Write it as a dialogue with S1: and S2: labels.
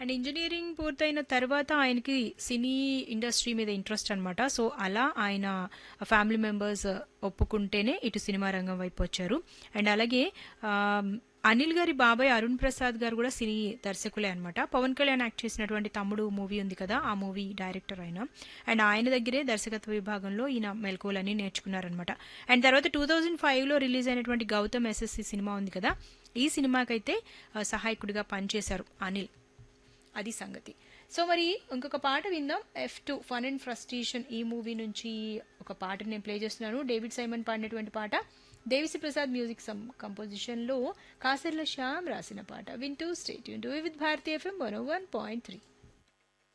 S1: and engineering పూర్తయిన తర్వాత ఆయనకి సినీ ఇండస్ట్రీ మీద ఇంట్రెస్ట్ అనమాట సో అలా ఆయన ఫ్యామిలీ మెంబర్స్ ఒప్పుకుంటేనే ఇటు సినిమా రంగం వైపు వచ్చారు అండ్ అలాగే ఆ, అనిల్ గారి బాబాయ్ అరుణ్ ప్రసాద్ గారు కూడా సినీ దర్శకులే అనమాట పవన్ కళ్యాణ్ యాక్ట్ చేసినటువంటి తమ్ముడు మూవీ ఉంది కదా ఆ మూవీ డైరెక్టర్ ఆయన అండ్ ఆయన దగ్గరే దర్శకత్వ విభాగంలో ఈయన మెలకువలన్నీ నేర్చుకున్నారనమాట అండ్ తర్వాత టూ థౌజండ్ ఫైవ్లో రిలీజ్ అయినటువంటి గౌతమ్ ఎస్ఎస్సి సినిమా ఉంది కదా ఈ సినిమాకైతే ఆ, సహాయకుడిగా పనిచేశారు అనిల్ అది సంగతి సో మరి ఇంకొక పాట విందాం F two fun and frustration ఈ మూవీ నుంచి ఒక పాట నేను ప్లే చేస్తున్నాను డేవిడ్ సైమన్ పాడినటువంటి పాట దేవిశ్రీ ప్రసాద్ మ్యూజిక్ సం కంపోజిషన్లో కాసర్ల శ్యామ్ రాసిన పాట వింటూ stay with Bharatiya FM one one point three